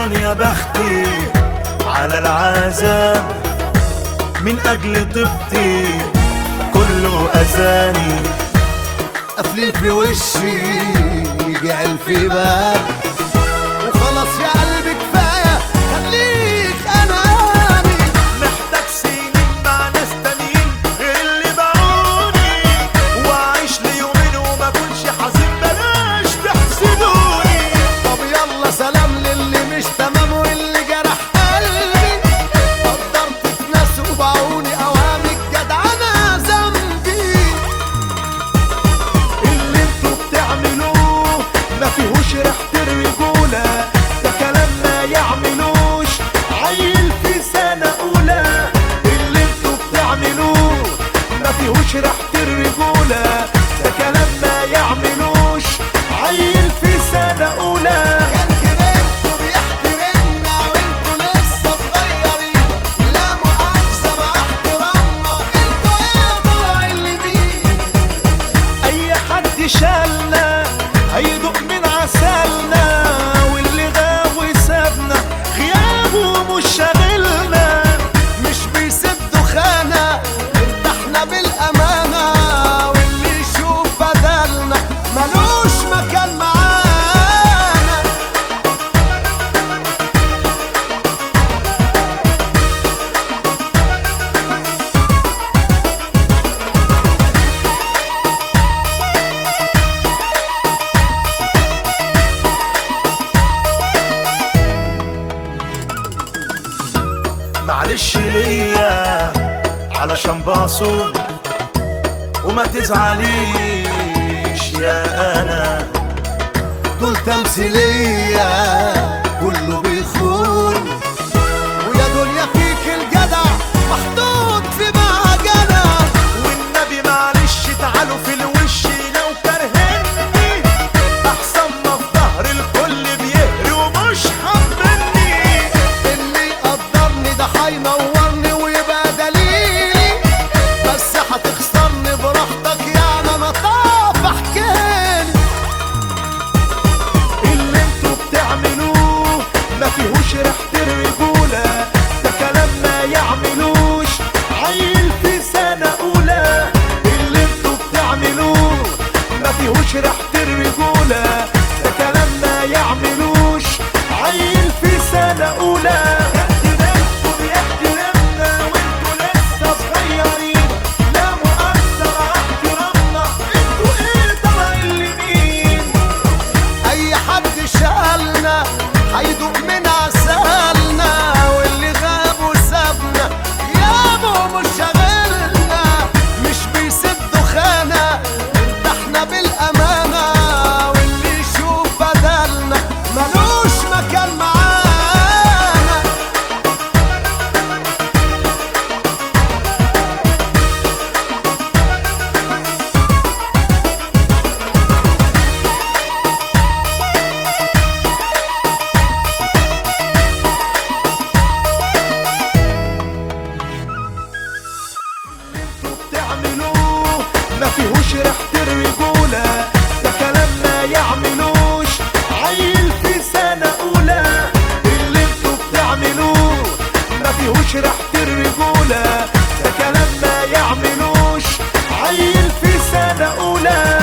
غضبان يا بختي على العذاب من أجل طيبتي كله أذاني قافلين في وشي جعل في باب وخلاص يا قلبي كفايه خليك اناني محتاج سنين مع ناس تانيين اللي باعوني وأعيش ليومين وما أكونش حزين بلاش تحسدوني طب يلا سلام للي مش تمام واللي جرح قلبي قدرت في ناس وباعوني اوهامي الجدعنه ذنبي اللي انتوا بتعملوه ما فيهوش ريحة الرجولة ده كلام ما يعملوش عيل في سنة أولى اللي انتوا بتعملوه ما فيهوش ريحة الرجولة ده كلام ما يعملوش عيل في سنة أولى كان كبرتوا بيحترمنا وانتوا لسه صغيرين لا مؤاخذه مع احترامنا انتوا ايه طلع اللي بيه أي حد شالنا هيدوق من عسلنا واللي غاب وسابنا غيابه مش شاغلنا مش بيسدوا خانة ارتحنا بالأمانة واللي يشوف بدلنا ملوش مكان معانا معلش ليا علشان بصوم وما تزعليش يا انا دول تمثيلية كله بيخون ويا دنيا فيك الجدع محطوط في معجنة والنبي معلش تعالوا في الوش لو كرهني احسن ما في ظهر الكل بيهري ومش حبني اللي يقدرني ده هينورني ويبقى دليلي بس هتخسرني براحتك يعني انا طاف احكيلي اللي انتوا بتعملوه ما فيهوش ريحة الرجولة ده كلام ما يعملوش عيل في سنة أولى اللي انتوا بتعملوه ما فيهوش ريحة الرجولة ده كلام ما يعملوش عيل في سنة أولى احترامكم بيحترمنا وانتوا لسه صغيرين لا مؤاخذة مع احترامنا انتوا ايه طلع اللي مين اي حد شالنا هيدوق من عسلنا واللي غاب وسابنا يابو مش شاغلنا مش بيسدوا خانة ارتحنا بالأمانة واللي يشوف بدلنا ملوش مكان معانا بتعملوه ما فيهوش ريحة الرجولة ده كلام ما يعملوش عيل في سنة أولى اللي انتوا بتعملوه ما فيهوش ريحة الرجولة ده كلام ما يعملوش عيل في سنة أولى